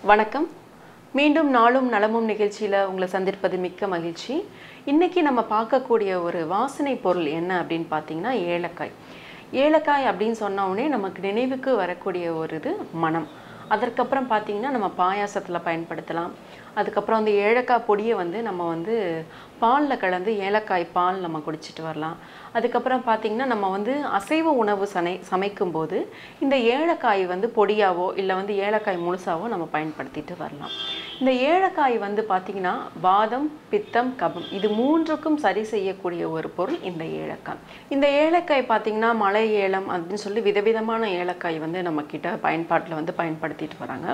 வணக்கம் மீண்டும் நாளும் நலமும் நிகழ்ச்சியில் உங்களை சந்திப்பது மிக்க மகிழ்ச்சி இன்னைக்கு நம்ம பார்க்கக்கூடிய ஒரு வாசனை பொருள் என்ன அப்படின்னு பார்த்தீங்கன்னா ஏலக்காய் ஏலக்காய் அப்படின்னு சொன்ன உடனே நமக்கு நினைவுக்கு வரக்கூடிய ஒரு இது மனம் அதற்கப்புறம் பார்த்தீங்கன்னா நம்ம பாயாசத்தில் பயன்படுத்தலாம் அதுக்கப்புறம் அந்த ஏலக்காய் பொடியை வந்து நம்ம வந்து பாலில் கலந்து ஏலக்காய் பால் நம்ம குடிச்சிட்டு வரலாம் அதுக்கப்புறம் பார்த்திங்கன்னா நம்ம வந்து அசைவ உணவு சமை சமைக்கும்போது இந்த ஏலக்காய் வந்து பொடியாவோ இல்லை வந்து ஏலக்காய் முழுசாவோ நம்ம பயன்படுத்திட்டு வரலாம் இந்த ஏலக்காய் வந்து பார்த்திங்கன்னா வாதம் பித்தம் கபம் இது மூன்றுக்கும் சரி செய்யக்கூடிய ஒரு பொருள் இந்த ஏலக்காய் இந்த ஏலக்காய் பார்த்திங்கன்னா மலை ஏலம் அப்படின்னு சொல்லி விதவிதமான ஏலக்காய் வந்து நம்ம கிட்ட பயன்பாட்டில் வந்து பயன்படுத்திட்டு வராங்க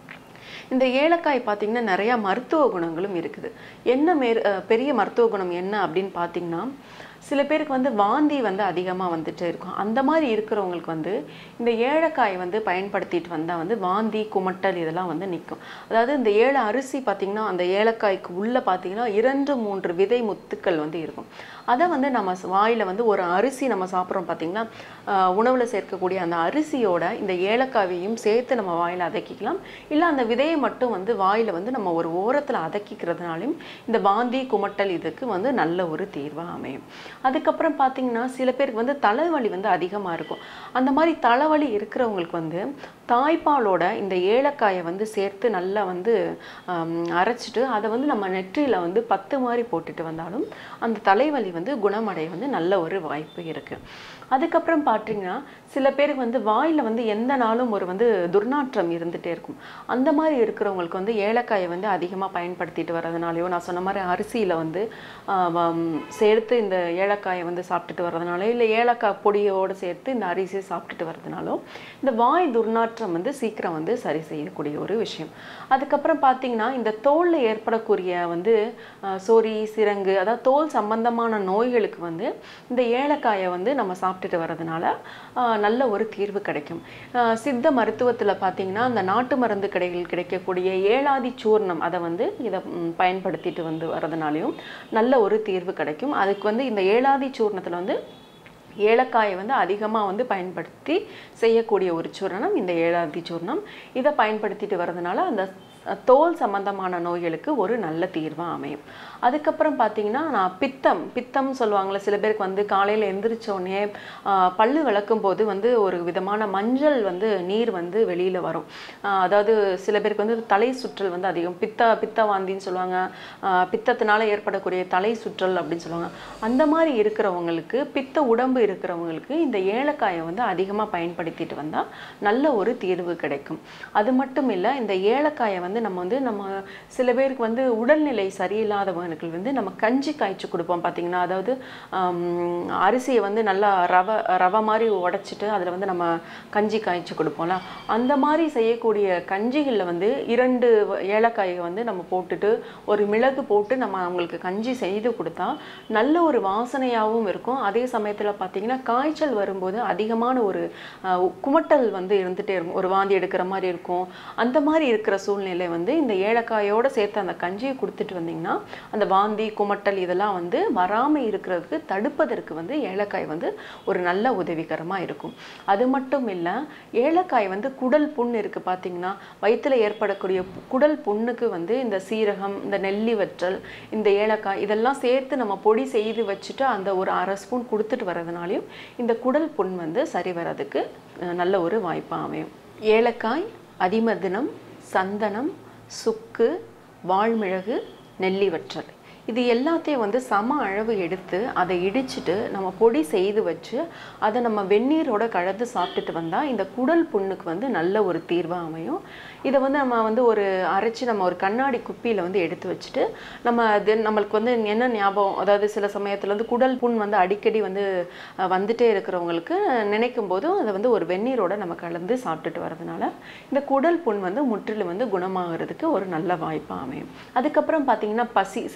இந்த ஏலக்காய் பார்த்திங்கன்னா நிறையா மருத்துவ குணங்களும் இருக்குது என்ன மேற் அஹ் பெரிய மருத்துவ குணம் என்ன அப்படின்னு பார்த்தீங்கன்னா சில பேருக்கு வந்து வாந்தி வந்து அதிகமாக வந்துட்டு இருக்கும் அந்த மாதிரி இருக்கிறவங்களுக்கு வந்து இந்த ஏலக்காய் வந்து பயன்படுத்திட்டு வந்தால் வந்து வாந்தி குமட்டல் இதெல்லாம் வந்து நிற்கும் அதாவது இந்த ஏழை அரிசி பார்த்திங்கன்னா அந்த ஏலக்காய்க்கு உள்ளே பார்த்தீங்கன்னா இரண்டு மூன்று விதை முத்துக்கள் வந்து இருக்கும் அதை வந்து நம்ம வாயில் வந்து ஒரு அரிசி நம்ம சாப்பிட்றோம் பார்த்திங்கன்னா உணவில் சேர்க்கக்கூடிய அந்த அரிசியோட இந்த ஏலக்காவையும் சேர்த்து நம்ம வாயில் அதக்கிக்கலாம் இல்லை அந்த விதையை மட்டும் வந்து வாயில் வந்து நம்ம ஒரு ஓரத்தில் அதக்கிக்கிறதுனாலையும் இந்த வாந்தி குமட்டல் இதுக்கு வந்து நல்ல ஒரு தீர்வாக அமையும் அதுக்கப்புறம் பார்த்தீங்கன்னா சில பேருக்கு வந்து தலைவலி வந்து அதிகமாக இருக்கும் அந்த மாதிரி தலைவலி இருக்கிறவங்களுக்கு வந்து தாய்ப்பாலோட இந்த ஏலக்காயை வந்து சேர்த்து நல்லா வந்து ஆம், அரைச்சிட்டு அதை வந்து நம்ம நெற்றியில் வந்து பத்து மாதிரி போட்டுட்டு வந்தாலும் அந்த தலைவலி வந்து குணமடைய வந்து நல்ல ஒரு வாய்ப்பு இருக்குது அதுக்கப்புறம் பார்த்தீங்கன்னா சில பேருக்கு வந்து வாயில் வந்து எந்த நாளும் ஒரு வந்து துர்நாற்றம் இருந்துகிட்டே இருக்கும் அந்த மாதிரி இருக்கிறவங்களுக்கு வந்து ஏலக்காயை வந்து அதிகமாக பயன்படுத்திட்டு வர்றதுனாலையோ நான் சொன்ன மாதிரி அரிசியில் வந்து ஆ, வம், சேர்த்து இந்த ஏலக்காயை வந்து சாப்பிட்டுட்டு வர்றதுனாலோ இல்லை ஏலக்காய் பொடியோடு சேர்த்து இந்த அரிசியை சாப்பிட்டுட்டு வர்றதுனாலோ இந்த வாய் துர்நாற்றம் வந்து சீக்கிரம் வந்து சரி செய்யக்கூடிய ஒரு விஷயம் அதுக்கப்புறம் பார்த்தீங்கன்னா இந்த தோலில் ஏற்படக்கூடிய வந்து ஆ, சொறி சிரங்கு அதாவது தோல் சம்பந்தமான நோய்களுக்கு வந்து இந்த ஏலக்காயை வந்து நம்ம சாப்பிட்டுட்டு வர்றதுனால ஆ, நல்ல ஒரு தீர்வு கிடைக்கும் ஆ, சித்த மருத்துவத்தில் பார்த்தீங்கன்னா அந்த நாட்டு மருந்து கடைகள் கிடைக்கக்கூடிய ஏலாதி சூர்ணம் அதை வந்து இதை ம், பயன்படுத்திட்டு வந்து வர்றதுனாலையும் நல்ல ஒரு தீர்வு கிடைக்கும் அதுக்கு வந்து இந்த ஏலாதி சூர்ணத்தில் வந்து ஏலக்காயை வந்து அதிகமாக வந்து பயன்படுத்தி செய்யக்கூடிய ஒரு சூரணம் இந்த ஏலாதி சூர்ணம் இதை பயன்படுத்திட்டு வர்றதுனால அந்த அஹ், தோல் சம்பந்தமான நோய்களுக்கு ஒரு நல்ல தீர்வாக அமையும் அதுக்கப்புறம் பார்த்தீங்கன்னா நான் பித்தம் பித்தம் சொல்லுவாங்கள்ல சில பேருக்கு வந்து காலையில் எந்திரிச்ச உடனே ஆஹ், பல்லு விளக்கும் போது வந்து ஒரு விதமான மஞ்சள் வந்து நீர் வந்து வெளியில் வரும் ஆஹ், அதாவது சில பேருக்கு வந்து தலை சுற்றல் வந்து அதிகம் பித்த பித்த வாந்தின்னு சொல்லுவாங்க ஆஹ், பித்தத்தினால ஏற்படக்கூடிய தலை சுற்றல் அப்படின்னு சொல்லுவாங்க அந்த மாதிரி இருக்கிறவங்களுக்கு பித்த உடம்பு இருக்கிறவங்களுக்கு இந்த ஏலக்காயை வந்து அதிகமாக பயன்படுத்திட்டு வந்தால் நல்ல ஒரு தீர்வு கிடைக்கும் அது மட்டும் இல்லை இந்த ஏலக்காயை வந்து நம்ம வந்து நம்ம சில பேருக்கு வந்து உடல்நிலை சரியில்லாதவங்களுக்கு வந்து நம்ம கஞ்சி காய்ச்சி கொடுப்போம் பார்த்தீங்கன்னா அதாவது ஆம், அரிசியை வந்து நல்லா ரவை ரவை மாதிரி உடைச்சிட்டு அதில் வந்து நம்ம கஞ்சி காய்ச்சி கொடுப்போம்ல அந்த மாதிரி செய்யக்கூடிய கஞ்சிகளில் வந்து இரண்டு வ- ஏலக்காயை வந்து நம்ம போட்டுட்டு ஒரு மிளகு போட்டு நம்ம அவங்களுக்கு கஞ்சி செய்து கொடுத்தா நல்ல ஒரு வாசனையாகவும் இருக்கும் அதே சமயத்தில் பார்த்தீங்கன்னா காய்ச்சல் வரும்போது அதிகமான ஒரு அஹ், குமட்டல் வந்து இருந்துகிட்டே இருக்கும் ஒரு வாந்தி எடுக்கிற மாதிரி இருக்கும் அந்த மாதிரி இருக்கிற சூழ்நிலை வந்து இந்த ஏலக்காயோட சேர்த்து அந்த கஞ்சியை கொடுத்துட்டு வந்தீங்கன்னா அந்த வாந்தி குமட்டல் இதெல்லாம் வந்து வராமல் இருக்கிறதுக்கு தடுப்பதற்கு வந்து ஏலக்காய் வந்து ஒரு நல்ல உதவிகரமாக இருக்கும் அது மட்டும் இல்லை ஏலக்காய் வந்து குடல் புண் இருக்குது பார்த்தீங்கன்னா வயிற்றில் ஏற்படக்கூடிய பு- குடல் புண்ணுக்கு வந்து இந்த சீரகம் இந்த நெல்லி வற்றல் இந்த ஏலக்காய் இதெல்லாம் சேர்த்து நம்ம பொடி செய்து வச்சுட்டு அந்த ஒரு அரை ஸ்பூன் கொடுத்துட்டு வர்றதுனாலையும் இந்த குடல் புண் வந்து சரி வர்றதுக்கு அஹ், நல்ல ஒரு வாய்ப்பாக அமையும் ஏலக்காய் அதிமதுனம் சந்தனம் சுக்கு வால்மிளகு நெல்லி வற்றல் இது எல்லாத்தையும் வந்து சம அளவு எடுத்து அதை இடிச்சிட்டு நம்ம பொடி செய்து வச்சு அதை நம்ம வெந்நீரோட கலந்து சாப்பிட்டுட்டு வந்தால் இந்த குடல் புண்ணுக்கு வந்து நல்ல ஒரு தீர்வாக அமையும் இதை வந்து நம்ம வந்து ஒரு அரைச்சி நம்ம ஒரு கண்ணாடி குப்பியில் வந்து எடுத்து வச்சுட்டு நம்ம அது நம்மளுக்கு வந்து என்ன ஞாபகம் அதாவது சில சமயத்தில் வந்து குடல் புண் வந்து அடிக்கடி வந்து அஹ், வந்துட்டே இருக்கிறவங்களுக்கு நினைக்கும் போதும் அதை வந்து ஒரு வெந்நீரோட நம்ம கலந்து சாப்பிட்டுட்டு வரதுனால இந்த குடல் புண் வந்து முற்றிலும் வந்து குணமாகிறதுக்கு ஒரு நல்ல வாய்ப்பாக அமையும் அதுக்கப்புறம் பார்த்தீங்கன்னா பசி சில பேருக்கு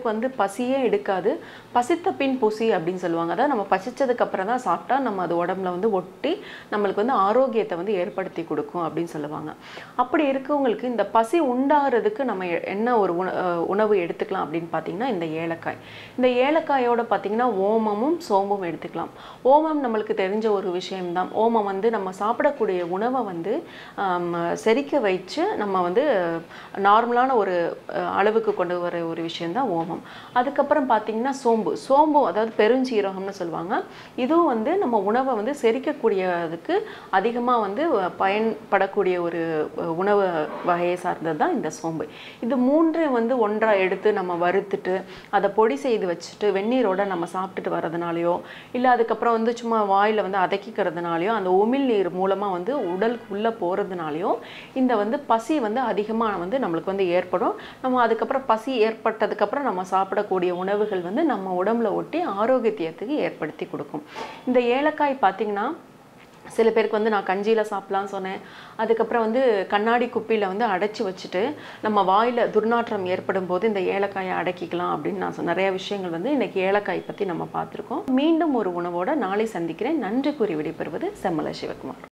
வந்து பசியே எடுக்காது பசித்த பின் புசி அப்படின்னு சொல்லுவாங்க அதாவது நம்ம பசிச்சதுக்கு அப்புறம் தான் சாப்பிட்டா நம்ம அது உடம்புல வந்து ஒட்டி நம்மளுக்கு வந்து ஆரோக்கியத்தை வந்து ஏற்படுத்தி கொடுக்கும் அப்படின்னு சொல்லுவாங்க அப்படி இருக்கவங்களுக்கு இந்த பசி உண்டாகிறதுக்கு நம்ம எ- என்ன ஒரு உண அஹ் உணவு எடுத்துக்கலாம் அப்படின்னு பார்த்தீங்கன்னா இந்த ஏலக்காய் இந்த ஏலக்காயோட பார்த்தீங்கன்னா ஓமமும் சோம்பும் எடுத்துக்கலாம் ஓமம் நம்மளுக்கு தெரிஞ்ச ஒரு விஷயம்தான் ஓமம் வந்து நம்ம சாப்பிடக்கூடிய உணவை வந்து ஆம், செரிக்க வச்சு நம்ம வந்து நார்மலான ஒரு அஹ், அளவுக்கு கொண்டு வர ஒரு விஷயம்தான் ஓமம் அதுக்கப்புறம் பார்த்தீங்கன்னா சோம்பு சோம்பு அதாவது பெருஞ்சீரகம்னு சொல்லுவாங்க இதுவும் வந்து நம்ம உணவை வந்து செரிக்கக்கூடியதுக்கு அதிகமாக வந்து பயன்படக்கூடிய ஒரு அஹ், உணவு வகையை சார்ந்தது தான் இந்த சோம்பு இது மூன்று வந்து ஒன்றா எடுத்து நம்ம வறுத்துட்டு அதை பொடி செய்து வச்சுட்டு வெந்நீரோட நம்ம சாப்பிட்டுட்டு வர்றதுனாலையோ இல்லை அதுக்கப்புறம் வந்து சும்மா வாயில் வந்து அதக்கிக்கிறதுனாலையோ அந்த உமிழ் நீர் மூலமாக வந்து உடலுக்கு உள்ளே போகிறதுனாலையோ இந்த வந்து பசி வந்து அதிகமாக வந்து நம்மளுக்கு வந்து ஏற்படும் நம்ம அதுக்கப்புறம் பசி ஏற்பட்டதுக்கப்புறம் நம்ம சாப்பிடக்கூடிய உணவுகள் வந்து நம்ம உடம்புல ஒட்டி ஆரோக்கியத்துக்கு ஏற்படுத்தி கொடுக்கும் இந்த ஏலக்காய் பார்த்திங்கன்னா சில பேருக்கு வந்து நான் கஞ்சியில் சாப்பிட்லான்னு சொன்னேன் அதுக்கப்புறம் வந்து கண்ணாடி குப்பியில் வந்து அடைச்சி வச்சுட்டு நம்ம வாயில் துர்நாற்றம் ஏற்படும் போது இந்த ஏலக்காயை அடக்கிக்கலாம் அப்படின்னு நான் சொன்ன நிறைய விஷயங்கள் வந்து இன்னைக்கு ஏலக்காய் பற்றி நம்ம பார்த்துருக்கோம் மீண்டும் ஒரு உணவோட நாளை சந்திக்கிறேன் நன்றி கூறி விடைபெறுவது செம்மல சிவகுமார்